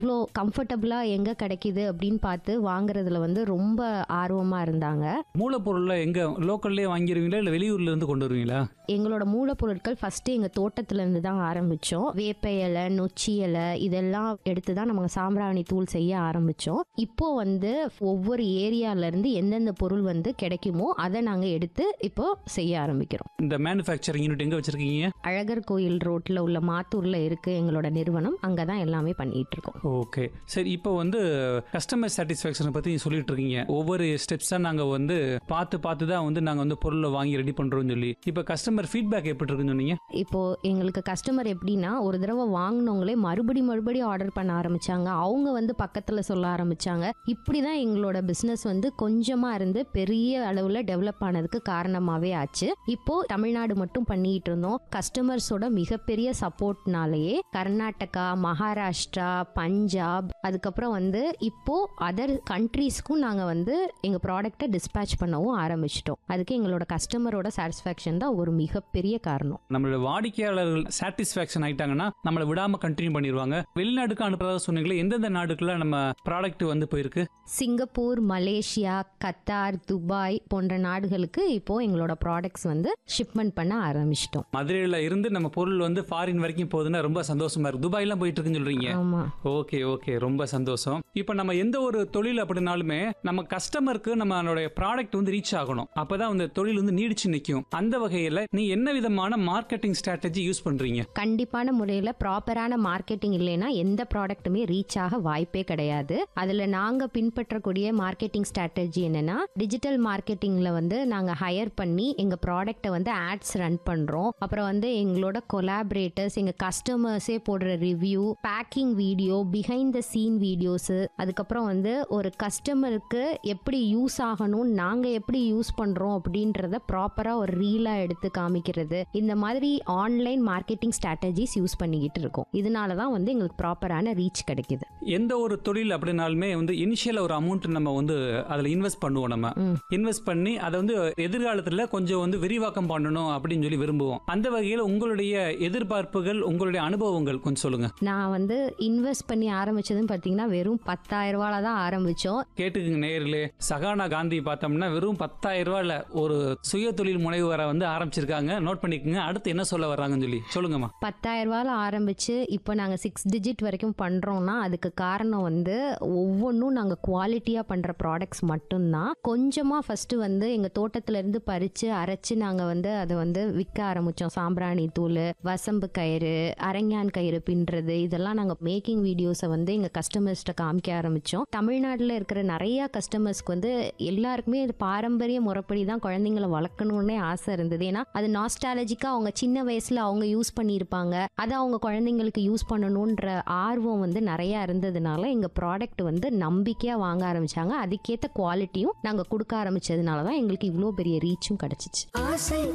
இவ்வளோ கம்ஃபர்டபுளாக எங்கே கிடைக்குது அப்படின்னு பார்த்து வாங்குறதுல வந்து ரொம்ப ஆர்வமாக இருந்தாங்க மூலப்பொருள்ல எங்க லோக்கல்லே வாங்கிடுவீங்களா இல்ல வெளியூர்ல இருந்து கொண்டு வருவீங்களா எங்களோட மூலப்பொருட்கள் ஃபஸ்ட்டு எங்கள் தோட்டத்துலேருந்து தான் ஆரம்பித்தோம் வேப்ப இலை நொச்சி இலை இதெல்லாம் எடுத்து தான் நம்ம சாம்பிராணி தூள் செய்ய ஆரம்பித்தோம் இப்போ வந்து ஒவ்வொரு ஏரியாவிலேருந்து எந்தெந்த பொருள் வந்து கிடைக்குமோ அதை நாங்கள் எடுத்து இப்போ செய்ய ஆரம்பிக்கிறோம் இந்த மேனுஃபேக்சரிங் யூனிட் எங்க வச்சிருக்கீங்க அழகர் கோயில் ரோட்டில் உள்ள மாத்தூரில் இருக்குது எங்களோட நிறுவனம் அங்கே தான் எல்லாமே பண்ணிகிட்டு இருக்கோம் ஓகே சரி இப்போ வந்து கஸ்டமர் சாட்டிஸ்ஃபேக்ஷனை பற்றி சொல்லிட்டு இருக்கீங்க ஒவ்வொரு ஸ்டெப்ஸாக நாங்கள் வந்து பார்த்து பார்த்து தான் வந்து நாங்கள் வந்து பொருளை வாங்கி ரெடி பண்ணுறோம்னு சொல்லி இப்போ கஸ்டமர் ஃபீட்பேக் எப்படி இருக்குன்னு சொன்னீங்க இப்போ எங்களுக்கு கஸ்டமர் எப்படின்னா ஒரு தடவை வாங்கினவங்களே மறுபடி மறுபடியும் ஆர்டர் பண்ண ஆரம்பிச்சாங்க அவங்க வந்து பக்கத்தில் சொல்ல ஆரம்பிச்சாங்க இப்படி தான் எங்களோட பிஸ்னஸ் வந்து கொஞ்சமாக இருந்து பெரிய அளவில் டெவலப் ஆனதுக்கு காரணமாகவே ஆச்சு இப்போ தமிழ்நாடு மட்டும் பண்ணிட்டு இருந்தோம் கஸ்டமர்ஸோட மிகப்பெரிய சப்போர்ட்னாலேயே கர்நாடகா மகாராஷ்டிரா பஞ்சாப் அதுக்கப்புறம் வந்து இப்போ அதர் கண்ட்ரீஸ்க்கும் நாங்கள் வந்து எங்கள் ப்ராடக்ட்டை டிஸ்பேச் பண்ணவும் ஆரம்பிச்சிட்டோம் அதுக்கு எங்களோட கஸ்டமரோட சாட்டிஸ்ஃபேக்ஷன் தான் ஒரு மிகப்பெரிய காரணம் நம்மளோட வாடிக்கையாளர்கள் சாட்டிஸ்ஃபேக்ஷன் ஆயிட்டாங்கன்னா நம்மளை விடாம கண்டினியூ பண்ணிடுவாங்க வெளிநாட்டுக்கு அனுப்புறதா சொன்னீங்களே எந்தெந்த நாடுக்குள்ள நம்ம ப்ராடக்ட் வந்து போயிருக்கு சிங்கப்பூர் மலேசியா கத்தார் துபாய் போன்ற நாடுகளுக்கு இப்போ எங்களோட ப்ராடக்ட்ஸ் வந்து ஷிப்மெண்ட் பண்ண ஆரம்பிச்சிட்டோம் மதுரையில இருந்து நம்ம பொருள் வந்து ஃபாரின் வரைக்கும் போகுதுன்னா ரொம்ப சந்தோஷமா இருக்கு துபாய்லாம் போயிட்டு இருக்குன்னு சொல்றீங்க ஆமா ஓகே ஓகே ரொம்ப சந்தோஷம் இப்போ நம்ம எந்த ஒரு தொழில் அப்படின்னாலுமே நம்ம கஸ்டமருக்கு நம்மளுடைய ப்ராடக்ட் வந்து ரீச் ஆகணும் அப்பதான் அந்த தொழில் வந்து நீடிச்சு நிற்கும் அந்த வகையில நீ என்ன விதமான மார்க்கெட்டிங் ஸ்ட்ராட்டஜி யூஸ் பண்றீங்க கண்டிப்பான முறையில் ப்ராப்பரான மார்க்கெட்டிங் இல்லைன்னா எந்த ப்ராடக்ட்டுமே ரீச் ஆக வாய்ப்பே கிடையாது அதில் நாங்கள் பின்பற்றக்கூடிய மார்க்கெட்டிங் ஸ்ட்ராட்டஜி என்னன்னா டிஜிட்டல் மார்க்கெட்டிங்கில் வந்து நாங்கள் ஹையர் பண்ணி எங்கள் ப்ராடக்ட்டை வந்து ஆட்ஸ் ரன் பண்ணுறோம் அப்புறம் வந்து எங்களோட கொலாபரேட்டர்ஸ் எங்கள் கஸ்டமர்ஸே போடுற review packing video behind the scene videos அதுக்கப்புறம் வந்து ஒரு கஸ்டமருக்கு எப்படி யூஸ் ஆகணும்னு நாங்கள் எப்படி யூஸ் பண்ணுறோம் அப்படின்றத ப்ராப்பராக ஒரு ரீலாக எடுத்து காமிக்கிறது இந்த மாதிரி ஆன்லைன் மார்க்கெட்டிங் ஸ்ட்ராட்டஜிஸ் யூஸ் பண்ணிக்கிட்டு இருக்கோம் இதனால தான் வந்து எங்களுக்கு ப்ராப்பரான ரீச் கிடைக்குது எந்த ஒரு தொழில் அப்படின்னாலுமே வந்து இனிஷியல் ஒரு அமௌண்ட் நம்ம வந்து அதில் இன்வெஸ்ட் பண்ணுவோம் நம்ம ம். இன்வெஸ்ட் பண்ணி அதை வந்து எதிர்காலத்தில் கொஞ்சம் வந்து விரிவாக்கம் பண்ணணும் அப்படின்னு சொல்லி விரும்புவோம் அந்த வகையில் உங்களுடைய எதிர்பார்ப்புகள் உங்களுடைய அனுபவங்கள் கொஞ்சம் சொல்லுங்க நான் வந்து இன்வெஸ்ட் பண்ணி ஆரம்பிச்சதுன்னு பார்த்தீங்கன்னா வெறும் பத்தாயிரம் ரூபால தான் ஆரம்பித்தோம் கேட்டுக்குங்க நேயர்களே சகானா காந்தி பார்த்தோம்னா வெறும் பத்தாயிரம் ரூபாயில ஒரு சுய தொழில் முனைவரை வந்து ஆரம்பிச்சிருக்காங்க நோட் பண்ணிக்கோங்க அடுத்து என்ன சொல்ல வர்றாங்கன்னு சொல்லி சொல்லுங்கம்மா பத்தாயிரம் ரூபால ஆரம்பிச்சு இப்போ நாங்கள் சிக்ஸ் டிஜிட் வரைக்கும் பண்ணுறோம்னா அதுக்கு காரணம் வந்து ஒவ்வொன்றும் நாங்கள் குவாலிட்டியாக பண்ணுற ப்ராடக்ட்ஸ் மட்டும்தான் கொஞ்சமாக ஃபஸ்ட்டு வந்து எங்கள் தோட்டத்துலேருந்து பறித்து அரைச்சு நாங்கள் வந்து அதை வந்து விற்க ஆரம்பித்தோம் சாம்பிராணி தூள் வசம்பு கயிறு அரஞ்ஞான் கயிறு பின்னுறது இதெல்லாம் நாங்கள் மேக்கிங் வீடியோஸை வந்து எங்கள் கஸ்டமர்ஸ்கிட்ட காமிக்க ஆரம்பித்தோம் தமிழ்நாட்டில் இருக்கிற நிறையா கஸ்டமர்ஸ்க்கு வந்து எல்லாருக்குமே இது பாரம்பரிய முறைப்படி தான் குழந்தைங்களை வளர்க்கணும்னே ஆசை இருந்தது ஏன்னா அது நாஸ்டாலஜிக்காக அவங்க சின்ன வயசில் அவங்க யூஸ் பண்ணியிருப்பாங்க அதை அவங்க குழந்தைங்களுக்கு யூஸ் பண்ணணுன்ற ஆர்வம் வந்து நிறையா இருந்ததுனால எங்கள் ப்ராடக்ட் வந்து நம்பிக்கையாக வாங்க ஆரம்பிச்சாங்க அதுக்கேற்ற குவாலிட்டியும் நாங்கள் கொடுக்க ஆரம்பிச்சதுனால தான் எங்களுக்கு இவ்வளோ பெரிய ரீச்சும் கிடச்சிச்சு ஆசை